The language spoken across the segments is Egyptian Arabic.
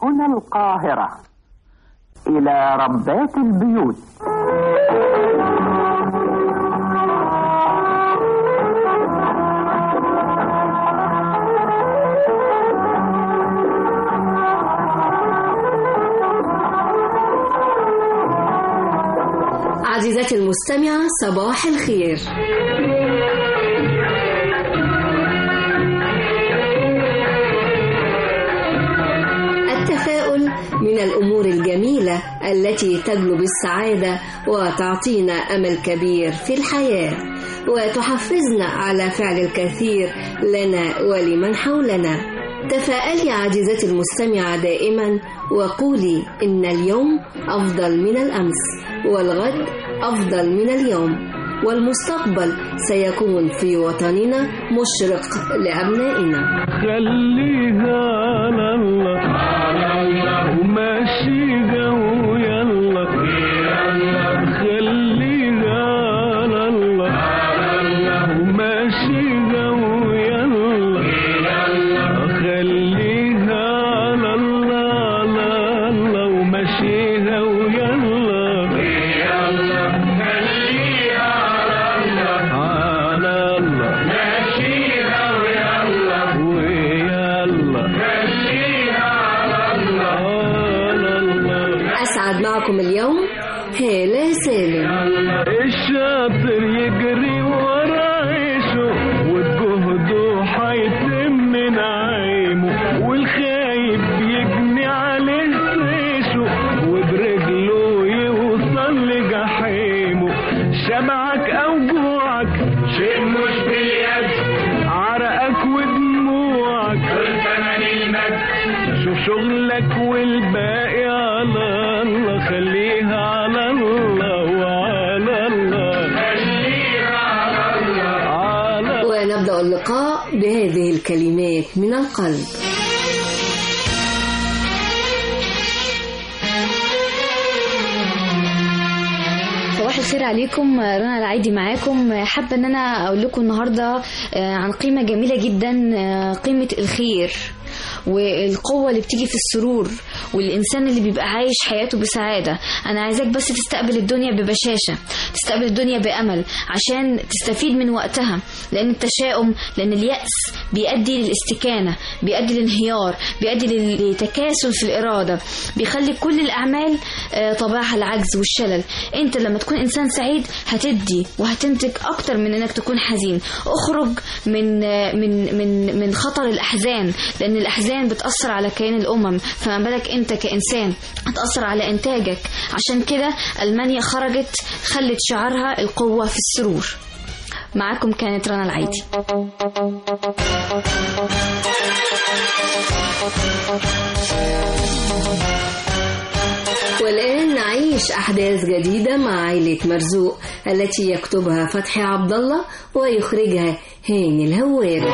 هنا القاهرة إلى ربات البيوت عزيزتي المستمعة صباح الخير التفاؤل من الأمور الجميلة التي تجلب السعادة وتعطينا أمل كبير في الحياة وتحفزنا على فعل الكثير لنا ولمن حولنا تفائلي عزيزتي المستمعة دائما وقولي إن اليوم أفضل من الأمس والغد أفضل من اليوم والمستقبل سيكون في وطننا مشرق لأبنائنا خليها على الله على الله وماشيها ويلا خليها على الله على الله وماشيها ويلا خليها على الله على الله وماشيها ويلا خليها على الله ماشيها ويلا ويلا أسعد معكم اليوم هالة سالم الشاطر يجري ورا عيشه وجهده حيتم نعيمه والخايب يجني عليه طيشه وبرجله يوصل لجحيمه شبعك او جوعك شيء مش باليد عرقك ودموعك والثمن المجد شوف شغلك والباقي على الله خليها على الله وعلى الله خليها على الله على ونبدأ اللقاء بهذه الكلمات من القلب صباح الخير عليكم رنا العيدي معاكم حابة ان انا اقول لكم النهاردة آه، عن قيمة جميلة جدا آه، قيمة الخير والقوة اللي بتيجي في السرور والإنسان اللي بيبقى عايش حياته بسعادة أنا عايزاك بس تستقبل الدنيا ببشاشة تستقبل الدنيا بأمل عشان تستفيد من وقتها لأن التشاؤم لأن اليأس بيؤدي للاستكانة بيؤدي للانهيار بيؤدي لل- لتكاسل في الإرادة بيخلي كل الأعمال آه، طبعها العجز والشلل أنت لما تكون إنسان سعيد هتدي وهتنتج أكتر من إنك تكون حزين اخرج من آه، من من من خطر الأحزان لأن الأحزان بتأثر على كيان الأمم فما بالك أنت كإنسان هتأثر على إنتاجك عشان كده ألمانيا خرجت خلت شعارها القوة في السرور معاكم كانت رنا العيدي والآن نعيش أحداث جديدة مع عائلة مرزوق التي يكتبها فتحي عبد الله ويخرجها هاني الهواري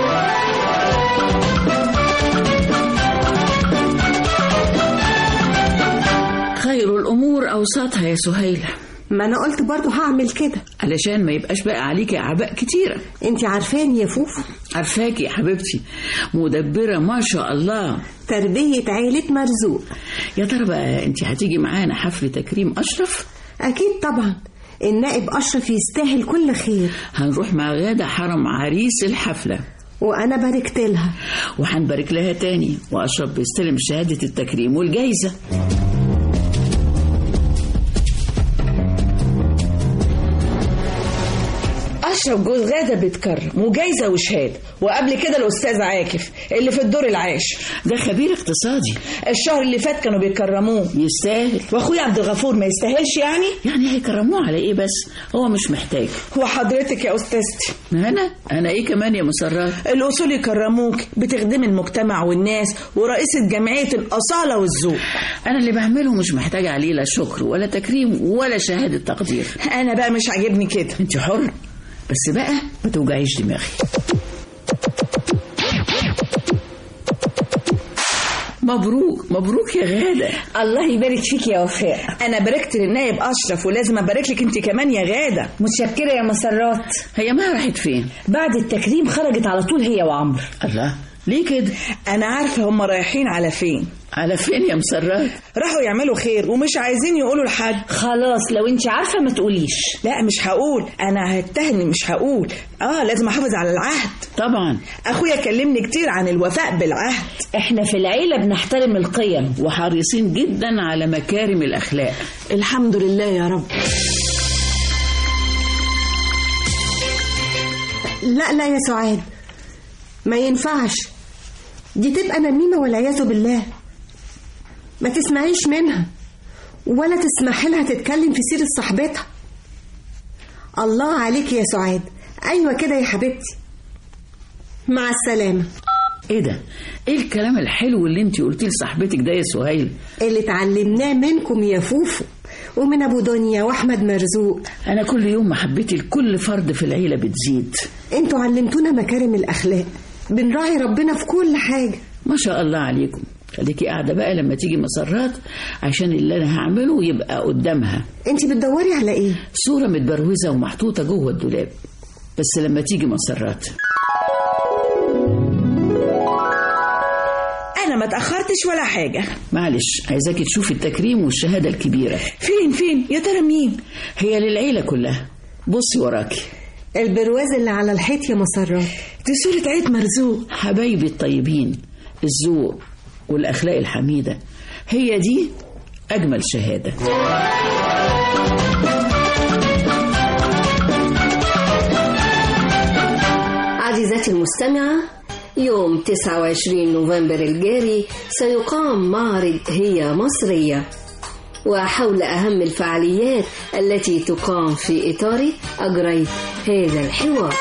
خير الأمور أوسطها يا سهيلة ما انا قلت برضو هعمل كده علشان ما يبقاش بقى عليكي أعباء كتيرة انت عارفاني يا فوفو عارفاكي يا حبيبتي مدبرة ما شاء الله تربية عيلة مرزوق يا ترى بقى انت هتيجي معانا حفل تكريم أشرف اكيد طبعا النائب اشرف يستاهل كل خير هنروح مع غادة حرم عريس الحفلة وانا باركت لها وهنبارك لها تاني وأشرف بيستلم شهادة التكريم والجايزة أشرف جوز غادة بيتكرم وجايزة وشهادة وقبل كده الأستاذ عاكف اللي في الدور العاشر ده خبير اقتصادي الشهر اللي فات كانوا بيكرموه يستاهل وأخويا عبد الغفور ما يستاهلش يعني يعني هيكرموه على ايه بس هو مش محتاج وحضرتك يا أستاذتي انا انا ايه كمان يا مسرات الأصول يكرموك بتخدمي المجتمع والناس ورئيسة جمعية الأصالة والذوق انا اللي بعمله مش محتاج عليه لا شكر ولا تكريم ولا شهادة تقدير أنا بقى مش عاجبني كده انت حر بس بقى ما توجعيش دماغي مبروك مبروك يا غادة الله يبارك فيك يا وفاء أنا باركت للنائب أشرف ولازم أبارك لك أنت كمان يا غادة متشكرة يا مسرات هي ما راحت فين بعد التكريم خرجت على طول هي وعمرو الله ليه كده أنا عارفة هم رايحين على فين على فين يا مسرات راحوا يعملوا خير ومش عايزين يقولوا لحد خلاص لو انت عارفه ما تقوليش لا مش هقول انا هتهني مش هقول اه لازم احافظ على العهد طبعا اخويا كلمني كتير عن الوفاء بالعهد احنا في العيله بنحترم القيم وحريصين جدا على مكارم الأخلاق الحمد لله يا رب لا لا يا سعاد ما ينفعش دي تبقى نميمة والعياذ بالله ما تسمعيش منها ولا تسمحي لها تتكلم في سيرة صاحبتها الله عليك يا سعاد أيوة كده يا حبيبتي مع السلامة ايه ده ايه الكلام الحلو اللي انت قلتيه لصاحبتك ده يا سهيل اللي اتعلمناه منكم يا فوفو ومن أبو دنيا وأحمد مرزوق انا كل يوم محبتي لكل فرد في العيله بتزيد انتوا علمتونا مكارم الأخلاق بنراعي ربنا في كل حاجة ما شاء الله عليكم خليكي قاعده بقى لما تيجي مسرات عشان اللي انا هعمله يبقى قدامها انت بتدوري على ايه صوره متبروزه ومحطوطه جوه الدولاب بس لما تيجي مسرات انا ما اتاخرتش ولا حاجه معلش عايزاكي تشوفي التكريم والشهاده الكبيره فين فين يا ترى مين هي للعيله كلها بصي وراكي البرواز اللي على الحيط يا مسرات دي صوره عيد مرزوق حبايبي الطيبين الذوق والأخلاق الحميدة هي دي أجمل شهادة عزيزتي المستمعة يوم 29 نوفمبر الجاري سيقام معرض هي مصرية وحول أهم الفعاليات التي تقام في إطاره أجريت هذا الحوار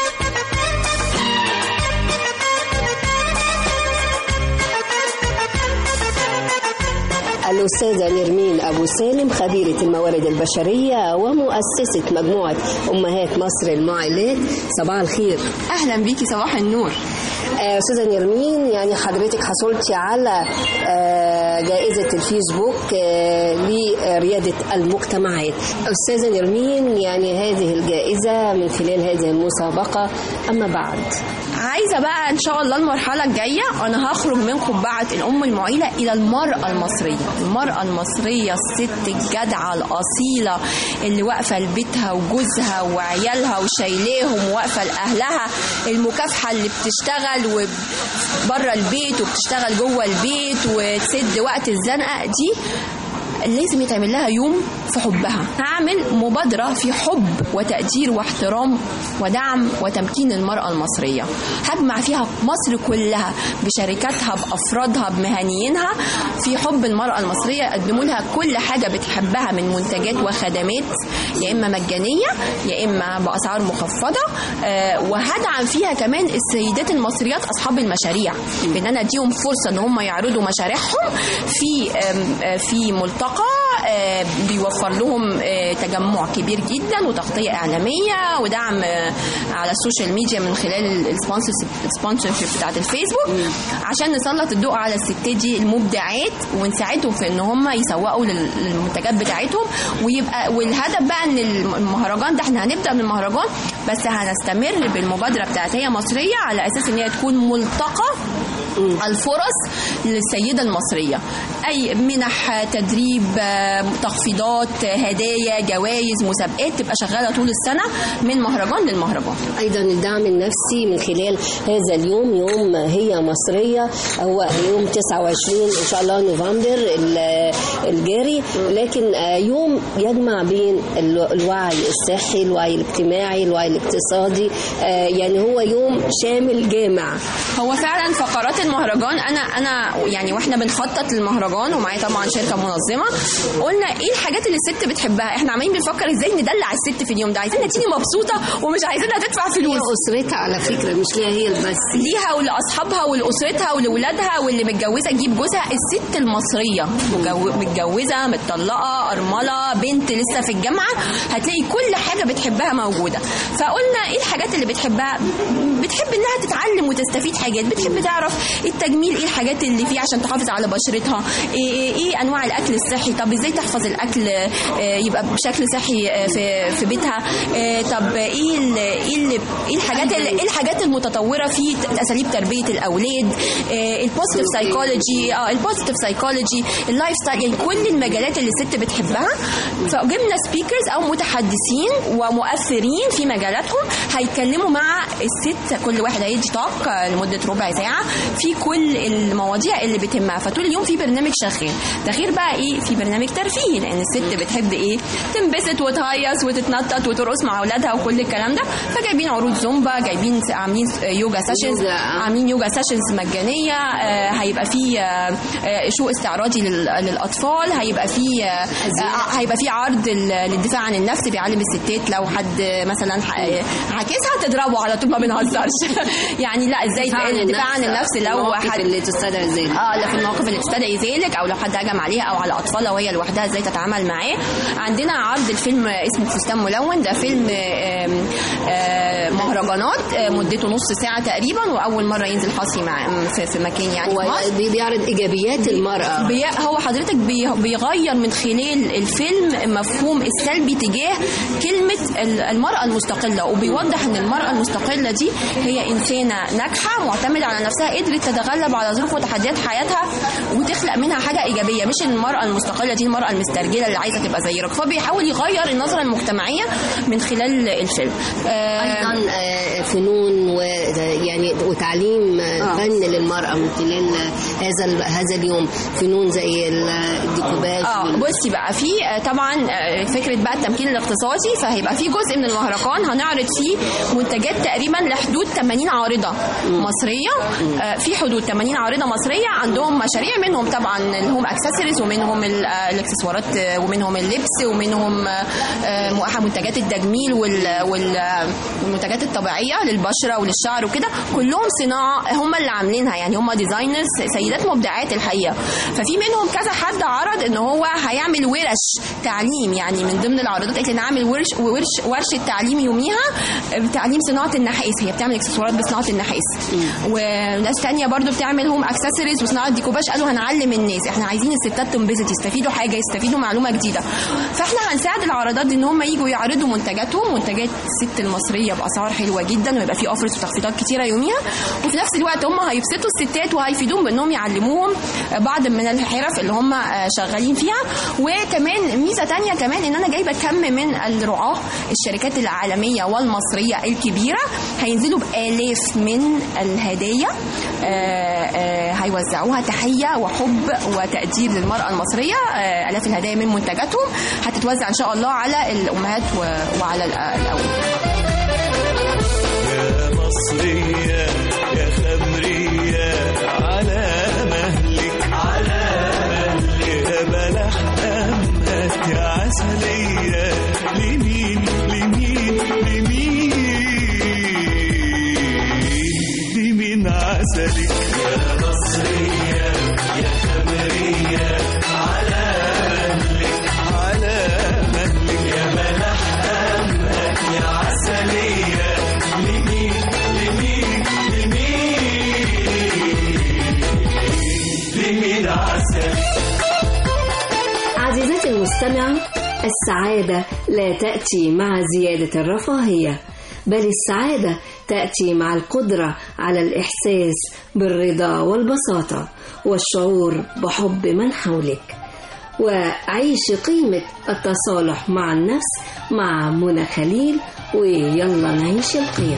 الأستاذة نرمين أبو سالم خبيرة الموارد البشرية ومؤسسة مجموعة أمهات مصر المعلات صباح الخير اهلا بيكي صباح النور آه، أستاذة نرمين يعني حضرتك حصلتي على آه، جائزة الفيسبوك آه، لريادة المجتمعات أستاذة نرمين يعني هذه الجائزة من خلال هذه المسابقة أما بعد عايزه بقى ان شاء الله المرحله الجايه انا هخرج من قبعه الام المعيله الى المراه المصريه المراه المصريه الست الجدعه الاصيله اللي واقفه لبيتها وجوزها وعيالها وشايلاهم وواقفه لاهلها المكافحه اللي بتشتغل بره البيت وبتشتغل جوه البيت وتسد وقت الزنقه دي لازم يتعمل لها يوم في حبها هعمل مبادرة في حب وتقدير واحترام ودعم وتمكين المرأة المصرية هجمع فيها مصر كلها بشركاتها بأفرادها بمهنيينها في حب المرأة المصرية يقدموا لها كل حاجة بتحبها من منتجات وخدمات يا إما مجانية يا إما بأسعار مخفضة آه، وهدعم فيها كمان السيدات المصريات أصحاب المشاريع بإن أنا أديهم فرصة إن هم يعرضوا مشاريعهم في آم، آه، في ملتقى آه، بيوفر لهم آه، تجمع كبير جدا وتغطية إعلامية ودعم آه، على السوشيال ميديا من خلال السبونسرشيب بتاعت الفيسبوك عشان نسلط الضوء على الستات دي المبدعات ونساعدهم في ان هم يسوقوا لل- للمنتجات بتاعتهم ويبقى والهدف بقى ان المهرجان ده احنا هنبدا من المهرجان بس هنستمر بالمبادره بتاعت هي مصريه على اساس ان هي تكون ملتقى الفرص للسيدة المصرية أي منح تدريب آه، تخفيضات آه، هدايا جوائز مسابقات تبقى شغالة طول السنة من مهرجان للمهرجان أيضا الدعم النفسي من خلال هذا اليوم يوم هي مصرية هو يوم 29 إن شاء الله نوفمبر ال- الجاري لكن آه، يوم يجمع بين ال- الوعي الصحي الوعي الاجتماعي الوعي الاقتصادي آه، يعني هو يوم شامل جامع هو فعلا فقرات المهرجان انا انا يعني واحنا بنخطط للمهرجان ومعايا طبعا شركه منظمه قلنا ايه الحاجات اللي الست بتحبها احنا عمالين بنفكر ازاي ندلع الست في اليوم ده عايزينها تيجي مبسوطه ومش عايزينها تدفع فلوس أسرتها على فكرة مش ليها هي بس ليها ولاصحابها ولاسرتها ولولادها واللي متجوزه تجيب جوزها الست المصريه مجو- متجوزه متطلقه ارمله بنت لسه في الجامعه هتلاقي كل حاجه بتحبها موجوده فقلنا ايه الحاجات اللي بتحبها بتحب انها تتعلم وتستفيد حاجات بتحب تعرف التجميل ايه الحاجات اللي فيه عشان تحافظ على بشرتها ايه, إيه, إيه انواع الاكل الصحي طب ازاي تحفظ الاكل آه، يبقى بشكل صحي آه، في في بيتها آه، طب ايه ال- ايه ال- ايه الحاجات ال- ايه الحاجات المتطوره في ت- اساليب تربيه الاولاد البوزيتيف سايكولوجي اه البوزيتيف سايكولوجي اللايف ستايل يعني كل المجالات اللي الست بتحبها فجبنا سبيكرز او متحدثين ومؤثرين في مجالاتهم هيتكلموا مع الست كل واحد هيدي توك لمده ربع ساعه في كل المواضيع اللي بتهمها فطول اليوم في برنامج شغال ده غير بقى ايه في برنامج ترفيهي لان الست بتحب ايه تنبسط وتهيص وتتنطط وترقص مع اولادها وكل الكلام ده فجايبين عروض زومبا جايبين عاملين يوجا سيشنز يوجا. عاملين يوجا سيشنز مجانيه آه، هيبقى في آه، آه، شو استعراضي لل- للاطفال هيبقى في آه، آه، هيبقى في عرض لل- للدفاع عن النفس بيعلم الستات لو حد مثلا ح- عاكسها تضربه على طول ما بنهزرش يعني لا ازاي الدفاع عن النفس لو المواقف حد اللي تستدعي ذلك اه لا في المواقف اللي تستدعي ذلك او لو حد هجم عليها او على اطفالها وهي لوحدها ازاي تتعامل معاه عندنا عرض الفيلم اسمه فستان ملون ده فيلم آم، آم، مهرجانات آه، مدته نص ساعه تقريبا واول مره ينزل حصري مع في, في مكان يعني في هو مصر بي- بيعرض ايجابيات المراه بي هو حضرتك بي بيغير من خلال الفيلم مفهوم السلبي تجاه كلمة ال- المرأة المستقلة وبيوضح ان المرأة المستقلة دي هي انسانة ناجحة معتمدة على نفسها قدرت تتغلب على ظروف وتحديات حياتها وتخلق منها حاجة ايجابية مش المرأة المستقلة دي المرأة المسترجلة اللي عايزة تبقى زي راجل فبيحاول يغير النظرة المجتمعية من خلال الفيلم آه، ايضا آه، فنون و يعني وتعليم آه، فن للمراه من خلال آه، هذا ال- هذا اليوم فنون زي ال- الديكوباج اه وال- بصي بقى في آه، طبعا آه، فكره بقى التمكين الاقتصادي فهيبقى في جزء من المهرجان هنعرض فيه منتجات تقريبا لحدود 80 عارضه مصريه آه، في حدود 80 عارضه مصريه عندهم مشاريع منهم طبعا اللي هم اكسسوارز ومنهم ال- آه، الاكسسوارات آه، ومنهم اللبس ومنهم آه، آه، م- منتجات التجميل وال- وال- آه، والمنتجات الطبيعيه للبشره وللشعر وكده كلهم صناعه هم اللي عاملينها يعني هم ديزاينرز سيدات مبدعات الحقيقه ففي منهم كذا حد عرض ان هو هيعمل ورش تعليم يعني من ضمن العروضات قالت لي انا هعمل ورش ورش ورشه تعليم يوميها بتعليم صناعه النحاس هي بتعمل اكسسوارات بصناعه النحاس وناس تانية برضو بتعمل هوم اكسسوارز وصناعه ديكوباج قالوا هنعلم الناس احنا عايزين الستات تنبسط يستفيدوا حاجه يستفيدوا معلومه جديده فاحنا هنساعد العرضات دي ان هم يجوا يعرضوا منتجاتهم منتجات الست المصريه باسعار حلوه جدا ويبقى في اوفرز وتخفيضات كتيره يوميها وفي نفس الوقت هم هيبسطوا الستات وهيفيدوهم بانهم يعلموهم بعض من الحرف اللي هم شغالين فيها وكمان ميزه تانية كمان ان انا جايبه كم من الرعاه الشركات العالميه والمصريه الكبيره هينزلوا بالاف من الهدايا آه، آه، هيوزعوها تحيه وحب وتقدير للمراه المصريه آه، الاف الهدايا من منتجاتهم هتتوزع ان شاء الله على الامهات و- وعلى ال- الاولاد يا مصرية يا خمرية على مهلك على مهلك يا بلح أمهات يا عسلية لمين لمين لمين لمين عسلك يا مصرية يا خمرية على مهلك على مهلك يا بلح أمهات يا عسلية لمين لمين لمين لمين عسل عزيزتي المستمعة السعادة لا تأتي مع زيادة الرفاهية بل السعادة تأتي مع القدرة على الإحساس بالرضا والبساطة والشعور بحب من حولك وعيش قيمة التصالح مع النفس مع منى خليل ويلا نعيش القيم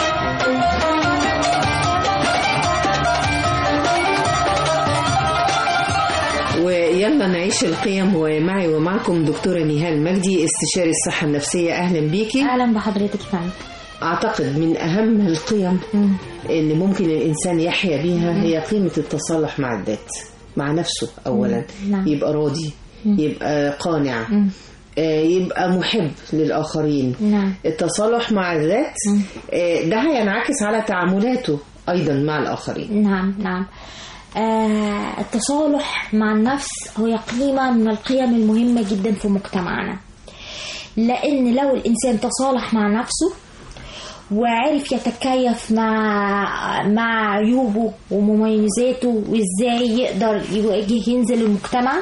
ويلا نعيش القيم ومعي ومعكم دكتورة نهال مجدي استشاري الصحة النفسية أهلا بيكي اهلا بحضرتك فندم أعتقد من أهم القيم اللي ممكن الإنسان يحيا بيها هي قيمة التصالح مع الذات مع نفسه أولا نعم. يبقى راضي يبقى قانع آه، يبقى محب للآخرين نعم التصالح مع الذات آه، ده هينعكس على تعاملاته أيضا مع الآخرين نعم نعم آه التصالح مع النفس هي قيمة من القيم المهمة جدا في مجتمعنا لأن لو الإنسان تصالح مع نفسه وعرف يتكيف مع مع عيوبه ومميزاته وازاي يقدر يواجه ينزل المجتمع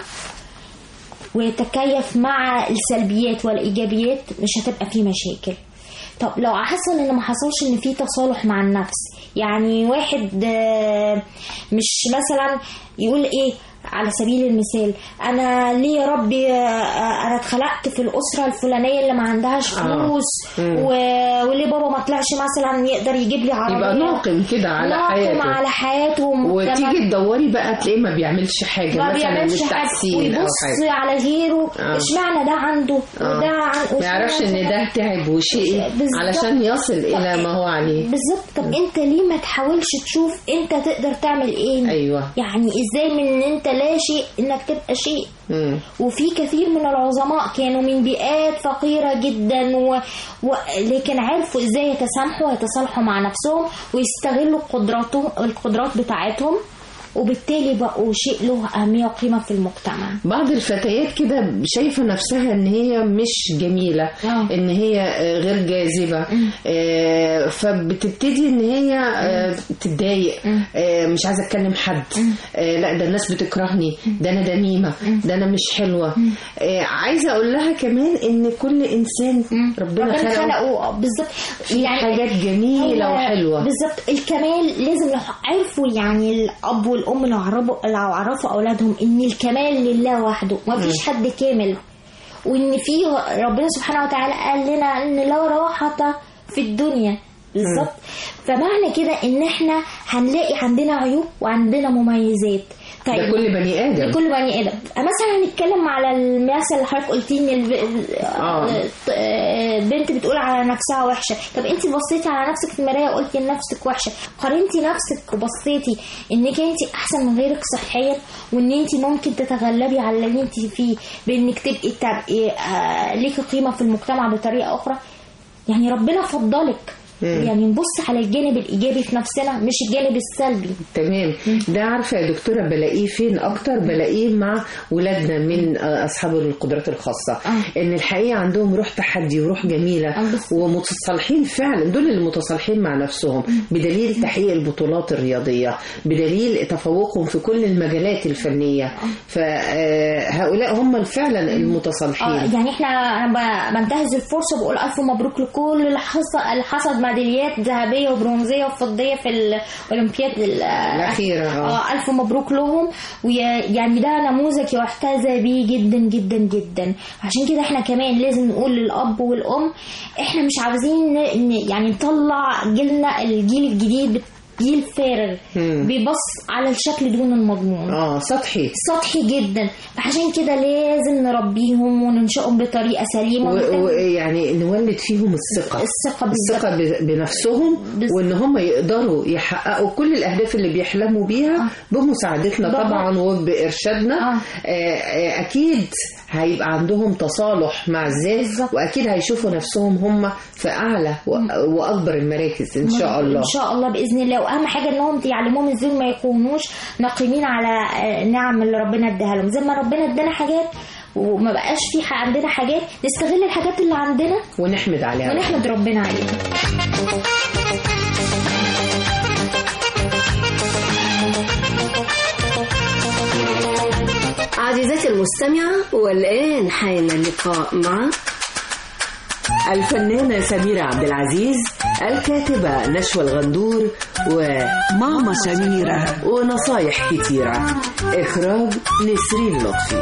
ويتكيف مع السلبيات والايجابيات مش هتبقى فيه مشاكل طب لو حصل ان ما حصلش ان في تصالح مع النفس يعني واحد آه، مش مثلا يقول ايه على سبيل المثال انا ليه يا ربي آه، انا اتخلقت في الاسره الفلانيه اللي ما عندهاش آه. فلوس مم. و... وليه بابا ما طلعش مثلا يقدر يجيب لي عربيه يبقى ناقم كده على ناقم حياته على حياته ومجتمع. وتيجي تدوري بقى تلاقيه ما بيعملش حاجه ما مثلا بيعملش مش حاجه تحسين او ويبص حاجه على غيره آه. اشمعنى ده عنده آه. وده عن ما يعرفش ان ده تعب وشيء بالظبط. علشان يصل الى ما هو عليه بالظبط طب انت ليه ما تحاولش تشوف انت تقدر تعمل ايه ايوه يعني ازاي من ان انت لا شيء انك تبقى شيء مم. وفي كثير من العظماء كانوا من بيئات فقيرة جدا و... و... لكن عرفوا ازاي يتسامحوا ويتصالحوا مع نفسهم ويستغلوا قدراتهم القدرات بتاعتهم وبالتالي بقوا شيء له أهمية وقيمة في المجتمع بعض الفتيات كده شايفة نفسها ان هي مش جميلة آه. ان هي آه، غير جاذبة آه، فبتبتدي ان هي آه، تتضايق آه، مش عايزة اتكلم حد آه، لا ده الناس بتكرهني ده انا دميمة ده انا مش حلوة آه، عايزة اقول لها كمان ان كل انسان ربنا ربنا خلقه خلقه بالظبط في حاجات جميلة هو وحلوة. بالظبط الكمال لازم لو عرفوا يعني الاب والام لو عرفوا لو عرفوا اولادهم ان الكمال لله وحده ما فيش حد كامل وان في ربنا سبحانه وتعالى قال لنا ان لا راحه في الدنيا بالظبط فمعنى كده ان احنا هنلاقي عندنا عيوب وعندنا مميزات ده كل بني آدم. لكل بني ادم مثلا هنتكلم على المثل اللي حضرتك قلتي ان الب- آه. آه، بنت بتقول على نفسها وحشه طب انت بصيتي على نفسك في المرايه وقلتي ان نفسك وحشه قارنتي نفسك وبصيتي انك انت احسن من غيرك صحيا وان انت ممكن تتغلبي على اللي انت فيه بانك تبقي تبقي آه، ليكي قيمه في المجتمع بطريقه اخرى يعني ربنا فضلك مم. يعني نبص على الجانب الايجابي في نفسنا مش الجانب السلبي تمام ده عارفه يا دكتوره بلاقيه فين اكتر بلاقيه مع ولادنا من آه، اصحاب القدرات الخاصه آه. ان الحقيقه عندهم روح تحدي وروح جميله ومتصالحين فعلا دول اللي متصالحين مع نفسهم بدليل تحقيق البطولات الرياضيه بدليل تفوقهم في كل المجالات الفنيه فهؤلاء هم فعلا المتصالحين اه يعني احنا انا ب- بنتهز الفرصه بقول الف مبروك لكل اللي حصد اللي حصد ميداليات ذهبيه وبرونزيه وفضيه في الاولمبياد ال- الأخيرة، آه. اه الف مبروك لهم ويعني ده نموذج يحتذى بيه جدا جدا جدا عشان كده احنا كمان لازم نقول للاب والام احنا مش عاوزين ن- ن- يعني نطلع جيلنا الجيل الجديد جيل فارغ مم. بيبص على الشكل دون المضمون اه سطحي سطحي جدا فعشان كده لازم نربيهم وننشئهم بطريقه سليمه ونهتم ويعني نولد فيهم الثقة الثقة بالظبط. الثقة ب- بنفسهم وان هم يقدروا يحققوا كل الاهداف اللي بيحلموا بيها بمساعدتنا طبعا. طبعا وبارشادنا آه، آه، اكيد هيبقى عندهم تصالح مع الذات واكيد هيشوفوا نفسهم هم في اعلى و- واكبر المراكز ان شاء الله ان شاء الله باذن الله واهم حاجه انهم يعلموهم ازاي ما يكونوش ناقمين على آه، النعم اللي ربنا اداها لهم زي ما ربنا ادانا حاجات وما بقاش في ح- عندنا حاجات نستغل الحاجات اللي عندنا ونحمد عليها ونحمد ربنا عليها عزيزتي المستمعة والآن حان اللقاء مع الفنانة سميرة عبد العزيز الكاتبة نشوى الغندور وماما سميرة ونصايح كتيرة إخراج نسرين لطفي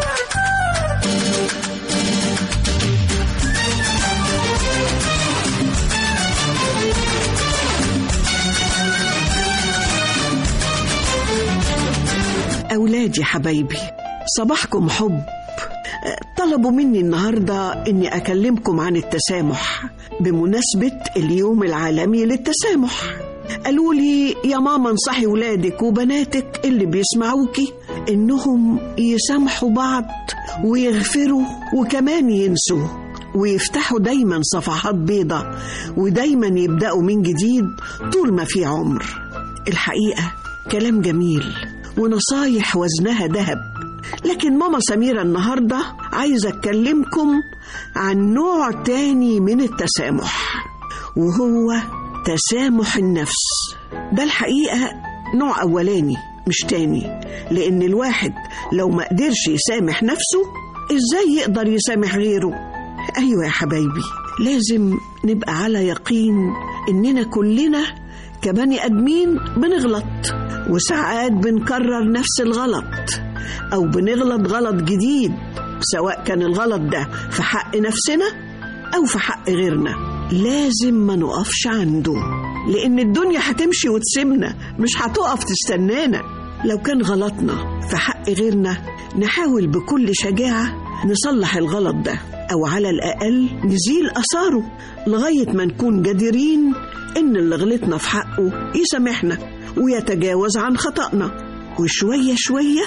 أولادي حبايبي صباحكم حب طلبوا مني النهاردة إني أكلمكم عن التسامح بمناسبة اليوم العالمي للتسامح قالوا لي يا ماما انصحي ولادك وبناتك اللي بيسمعوكي إنهم يسامحوا بعض ويغفروا وكمان ينسوا ويفتحوا دايما صفحات بيضة ودايما يبدأوا من جديد طول ما في عمر الحقيقة كلام جميل ونصايح وزنها ذهب لكن ماما سميرة النهاردة عايزة أتكلمكم عن نوع تاني من التسامح وهو تسامح النفس ده الحقيقة نوع أولاني مش تاني لأن الواحد لو ما قدرش يسامح نفسه إزاي يقدر يسامح غيره أيوة يا حبايبي لازم نبقى على يقين إننا كلنا كبني آدمين بنغلط وساعات بنكرر نفس الغلط أو بنغلط غلط جديد سواء كان الغلط ده في حق نفسنا أو في حق غيرنا لازم ما نقفش عنده لأن الدنيا هتمشي وتسيبنا مش هتقف تستنانا لو كان غلطنا في حق غيرنا نحاول بكل شجاعة نصلح الغلط ده أو على الأقل نزيل أثاره لغاية ما نكون جديرين إن اللي غلطنا في حقه يسامحنا ويتجاوز عن خطأنا وشوية شوية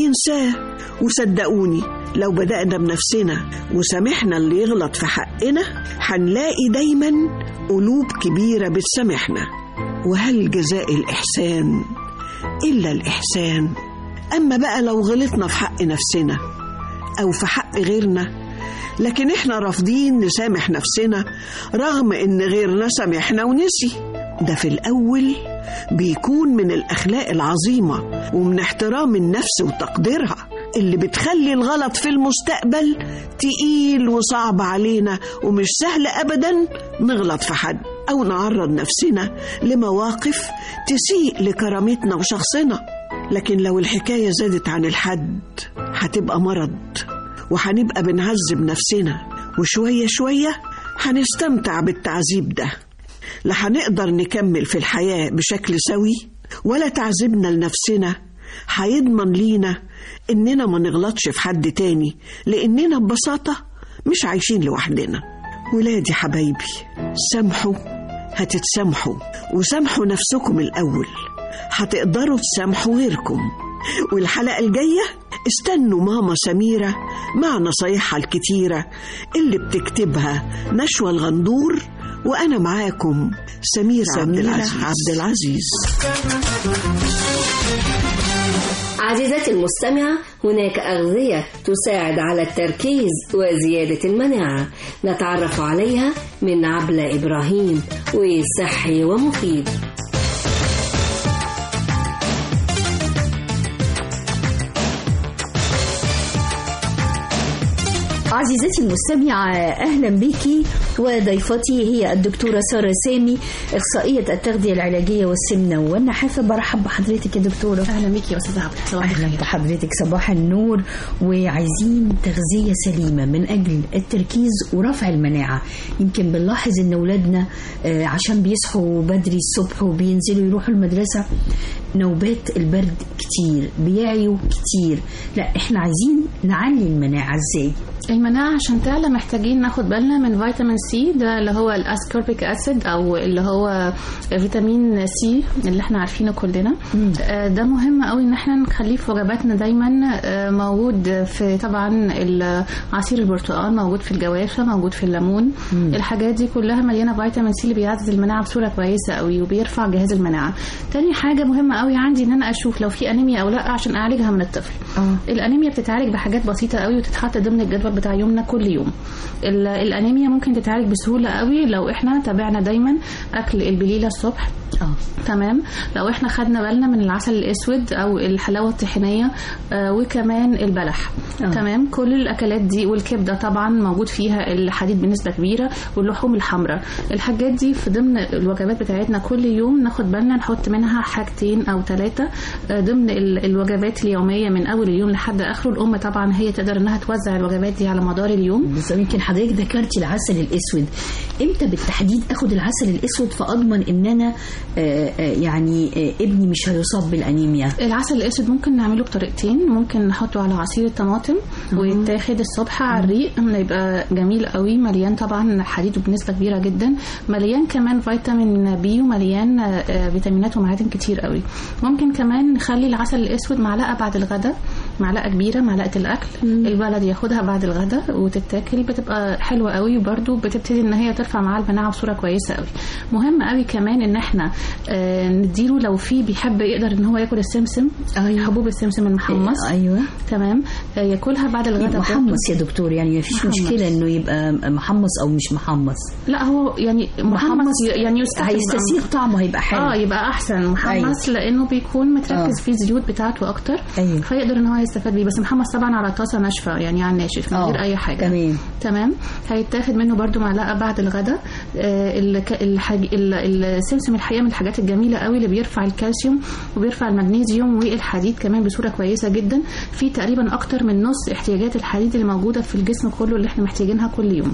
ينساه وصدقوني لو بدأنا بنفسنا وسامحنا اللي يغلط في حقنا هنلاقي دايما قلوب كبيرة بتسامحنا وهل جزاء الإحسان إلا الإحسان أما بقى لو غلطنا في حق نفسنا أو في حق غيرنا لكن إحنا رافضين نسامح نفسنا رغم إن غيرنا سامحنا ونسي ده في الأول بيكون من الأخلاق العظيمة ومن احترام النفس وتقديرها اللي بتخلي الغلط في المستقبل تقيل وصعب علينا ومش سهل أبدا نغلط في حد أو نعرض نفسنا لمواقف تسيء لكرامتنا وشخصنا لكن لو الحكاية زادت عن الحد هتبقى مرض وهنبقى بنعذب نفسنا وشوية شوية هنستمتع بالتعذيب ده لا هنقدر نكمل في الحياة بشكل سوي ولا تعذيبنا لنفسنا هيضمن لينا إننا ما نغلطش في حد تاني لأننا ببساطة مش عايشين لوحدنا ولادي حبايبي سامحوا هتتسامحوا وسامحوا نفسكم الأول هتقدروا تسامحوا غيركم والحلقة الجاية استنوا ماما سميرة مع نصايحها الكتيرة اللي بتكتبها نشوى الغندور وأنا معاكم سميرة, سميرة عبد العزيز, عبد العزيز. عزيزتي المستمعة هناك أغذية تساعد على التركيز وزيادة المناعة نتعرف عليها من عبلة إبراهيم وصحي ومفيد عزيزتي المستمعة أهلا بك وضيفتي هي الدكتورة سارة سامي إخصائية التغذية العلاجية والسمنة والنحافة برحب بحضرتك يا دكتورة أهلا بك يا أستاذة عبد صباح أهلا بحضرتك صباح النور وعايزين تغذية سليمة من أجل التركيز ورفع المناعة يمكن بنلاحظ إن أولادنا عشان بيصحوا بدري الصبح وبينزلوا يروحوا المدرسة نوبات البرد كتير بيعيوا كتير لا احنا عايزين نعلي المناعة ازاي المناعة عشان تعلى محتاجين ناخد بالنا من فيتامين سي ده اللي هو الاسكوربيك اسيد او اللي هو فيتامين سي اللي احنا عارفينه كلنا آه ده مهم قوي ان احنا نخليه في وجباتنا دايما آه موجود في طبعا عصير البرتقال موجود في الجوافة موجود في الليمون مم. الحاجات دي كلها مليانة فيتامين سي اللي بيعزز المناعة بصورة كويسة قوي وبيرفع جهاز المناعة تاني حاجة مهمة قوي عندي ان انا اشوف لو في انيميا او لا عشان اعالجها من الطفل آه. الانيميا بتتعالج بحاجات بسيطة قوي وتتحط ضمن الجدول بتاع يومنا كل يوم الانيميا ممكن تتعالج بسهولة قوي لو احنا تابعنا دايما اكل البليلة الصبح اه تمام لو احنا خدنا بالنا من العسل الاسود او الحلاوه الطحينيه آه وكمان البلح آه. تمام كل الاكلات دي والكبده طبعا موجود فيها الحديد بنسبه كبيره واللحوم الحمراء الحاجات دي في ضمن الوجبات بتاعتنا كل يوم ناخد بالنا نحط منها حاجتين او ثلاثه آه ضمن الوجبات اليوميه من اول اليوم لحد اخره الام طبعا هي تقدر انها توزع الوجبات دي على مدار اليوم بس يمكن حضرتك ذكرتي العسل الاسود امتى بالتحديد اخد العسل الاسود فاضمن ان انا آآ آآ يعني آآ ابني مش هيصاب بالانيميا العسل الاسود ممكن نعمله بطريقتين ممكن نحطه على عصير الطماطم ويتاخد الصبح على الريق يبقى جميل قوي مليان طبعا حديد بنسبه كبيره جدا مليان كمان فيتامين بي ومليان فيتامينات ومعادن كتير قوي ممكن كمان نخلي العسل الاسود معلقه بعد الغداء معلقه كبيره معلقه الاكل البلد ياخدها بعد الغداء وتتاكل بتبقى حلوه قوي وبرده بتبتدي ان هي ترفع معاه المناعه بصوره كويسه قوي مهم قوي كمان ان احنا آه، نديله لو في بيحب يقدر ان هو ياكل السمسم أيوة. حبوب السمسم المحمص ايوه تمام آه، ياكلها بعد الغداء محمص يا دكتور يعني ما فيش محمص. مشكله انه يبقى محمص او مش محمص لا هو يعني محمص يعني يستحسن هيستسيغ طعمه هيبقى حلو اه يبقى احسن محمص أيوة. لانه بيكون متركز آه. فيه الزيوت بتاعته اكتر أيوة. فيقدر ان هو يستفاد بيه بس محمص طبعا على طاسه ناشفه يعني على الناشف من آه. غير اي حاجه تمام تمام هيتاخد منه برده معلقه بعد الغداء آه الك- الحاج... ال- السمسم الحقيقه من الحاجات الجميله قوي اللي بيرفع الكالسيوم وبيرفع المغنيسيوم والحديد كمان بصوره كويسه جدا في تقريبا اكتر من نص احتياجات الحديد اللي موجوده في الجسم كله اللي احنا محتاجينها كل يوم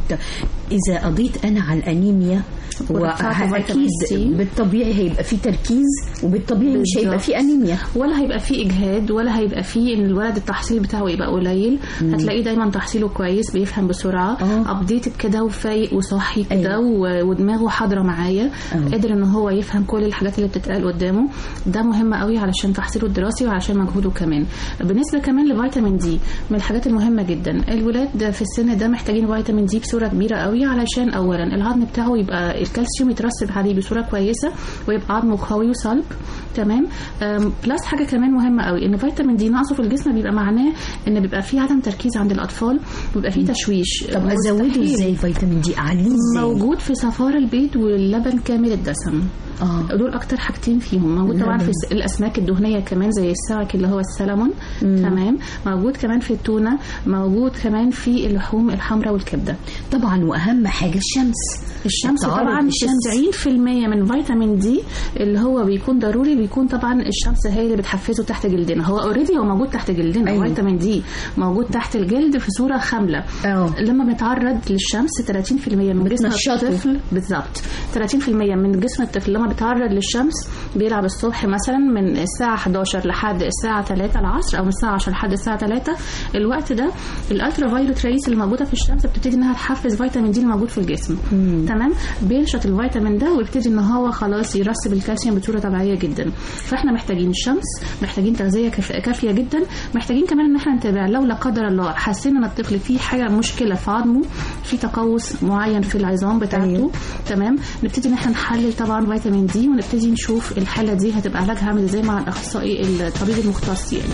اذا قضيت انا على الانيميا ورفعت واكيد فيتامين سي. بالطبيعي هيبقى في تركيز وبالطبيعي مش هيبقى بالظبط. في انيميا ولا هيبقى فيه اجهاد ولا هيبقى فيه ان الولد التحصيل بتاعه يبقى قليل مم. هتلاقيه دايما تحصيله كويس بيفهم بسرعه ابديتد كده وفايق وصاحي كده و- ودماغه حاضره معايا قادر ان هو يفهم كل الحاجات اللي بتتقال قدامه ده مهم قوي علشان تحصيله الدراسي وعشان مجهوده كمان بالنسبه كمان لفيتامين دي من الحاجات المهمه جدا الولاد في السن ده محتاجين فيتامين دي بصوره كبيره قوي علشان اولا العظم بتاعه يبقى الكالسيوم يترسب عليه بصوره كويسه ويبقى عظمه قوي وصلب تمام أم، بلس حاجه كمان مهمه قوي ان فيتامين دي نقصه في الجسم بيبقى معناه ان بيبقى في عدم تركيز عند الاطفال وبيبقى في تشويش طب ازوده مستحيل. ازاي فيتامين دي اعليه ازاي موجود في صفار البيض واللبن كامل الدسم اه دول اكتر حاجتين فيهم موجود طبعا في اللبن. الس- الاسماك الدهنيه كمان زي السمك اللي هو السلمون تمام موجود كمان في التونه موجود كمان في اللحوم الحمراء والكبده طبعا واهم حاجه الشمس الشمس التعرض طبعا للشمس. 90% من فيتامين دي اللي هو بيكون ضروري بيكون طبعا الشمس هي اللي بتحفزه تحت جلدنا هو اوريدي هو موجود تحت جلدنا أيوة. أيوة. فيتامين دي موجود تحت الجلد في صوره خامله أوه. لما بنتعرض للشمس 30% من جسم بتنشطه. الطفل بالظبط 30% من جسم الطفل لما بيتعرض للشمس بيلعب الصبح مثلا من الساعه 11 لحد الساعه 3 العصر او من الساعه 10 لحد الساعه 3 الوقت ده الالترا فايولوت ريس اللي موجوده في الشمس بتبتدي انها تحفز فيتامين دي الموجود في الجسم تمام بينشط الفيتامين ده ويبتدي ان هو خلاص يرسب الكالسيوم بصوره طبيعيه جدا فاحنا محتاجين الشمس محتاجين تغذيه كف- كافيه جدا محتاجين كمان ان احنا نتابع لو لا قدر الله حسينا ان الطفل فيه حاجه مشكله في عظمه في تقوس معين في العظام بتاعته أيوه. تمام نبتدي ان احنا نحلل طبعا فيتامين دي ونبتدي نشوف الحاله دي هتبقى علاجها عامل ازاي مع الاخصائي الطبيب المختص يعني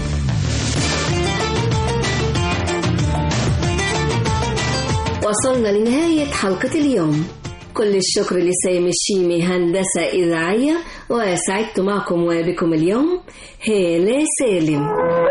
وصلنا لنهاية حلقة اليوم كل الشكر لسيم الشيمي هندسة إذاعية وسعدت معكم وبكم اليوم هالة سالم